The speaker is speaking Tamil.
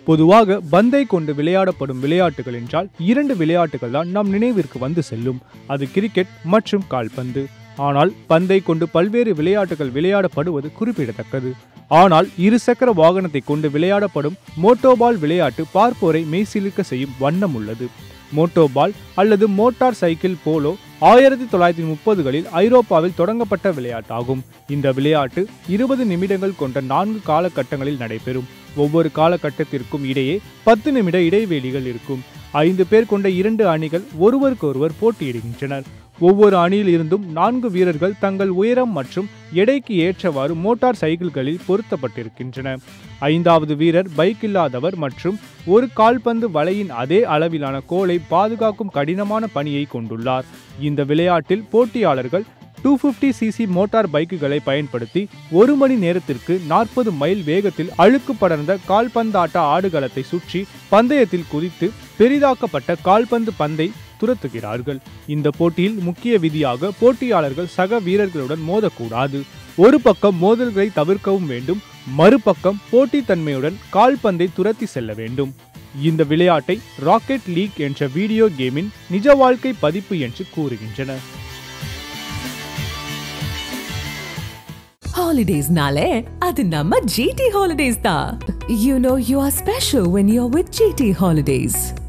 பொதுவாக பந்தை கொண்டு விளையாடப்படும் விளையாட்டுகள் என்றால் இரண்டு விளையாட்டுகள் தான் நம் நினைவிற்கு வந்து செல்லும் அது கிரிக்கெட் மற்றும் கால்பந்து ஆனால் பந்தை கொண்டு பல்வேறு விளையாட்டுகள் விளையாடப்படுவது குறிப்பிடத்தக்கது ஆனால் இருசக்கர வாகனத்தை கொண்டு விளையாடப்படும் மோட்டோபால் விளையாட்டு பார்ப்போரை மெய்சிலிர்க்க செய்யும் வண்ணம் உள்ளது மோட்டோபால் அல்லது மோட்டார் சைக்கிள் போலோ ஆயிரத்தி தொள்ளாயிரத்தி முப்பதுகளில் ஐரோப்பாவில் தொடங்கப்பட்ட விளையாட்டாகும் இந்த விளையாட்டு இருபது நிமிடங்கள் கொண்ட நான்கு காலகட்டங்களில் நடைபெறும் ஒவ்வொரு காலகட்டத்திற்கும் இடையே பத்து நிமிட இடைவெளிகள் இருக்கும் ஐந்து பேர் கொண்ட இரண்டு அணிகள் ஒருவருக்கொருவர் போட்டியிடுகின்றனர் ஒவ்வொரு அணியில் இருந்தும் நான்கு வீரர்கள் தங்கள் உயரம் மற்றும் எடைக்கு ஏற்றவாறு மோட்டார் சைக்கிள்களில் பொருத்தப்பட்டிருக்கின்றன ஐந்தாவது வீரர் பைக் இல்லாதவர் மற்றும் ஒரு கால்பந்து வலையின் அதே அளவிலான கோலை பாதுகாக்கும் கடினமான பணியை கொண்டுள்ளார் இந்த விளையாட்டில் போட்டியாளர்கள் டூ ஃபிஃப்டி சிசி மோட்டார் பைக்குகளை பயன்படுத்தி ஒரு மணி நேரத்திற்கு நாற்பது மைல் வேகத்தில் அழுக்கு படர்ந்த கால்பந்தாட்ட ஆடுகளத்தை சுற்றி பந்தயத்தில் குதித்து பெரிதாக்கப்பட்ட கால்பந்து பந்தை துரத்துகிறார்கள் இந்த போட்டியில் முக்கிய விதியாக போட்டியாளர்கள் சக வீரர்களுடன் மோதக்கூடாது ஒரு பக்கம் மோதல்களை தவிர்க்கவும் வேண்டும் மறுபக்கம் போட்டித்தன்மையுடன் கால்பந்தை துரத்தி செல்ல வேண்டும் இந்த விளையாட்டை ராக்கெட் லீக் என்ற வீடியோ கேமின் நிஜ வாழ்க்கை பதிப்பு என்று கூறுகின்றனர் Holidays-nale, அது நம்ம GT Holidays தான். You know you are special when you're with GT Holidays.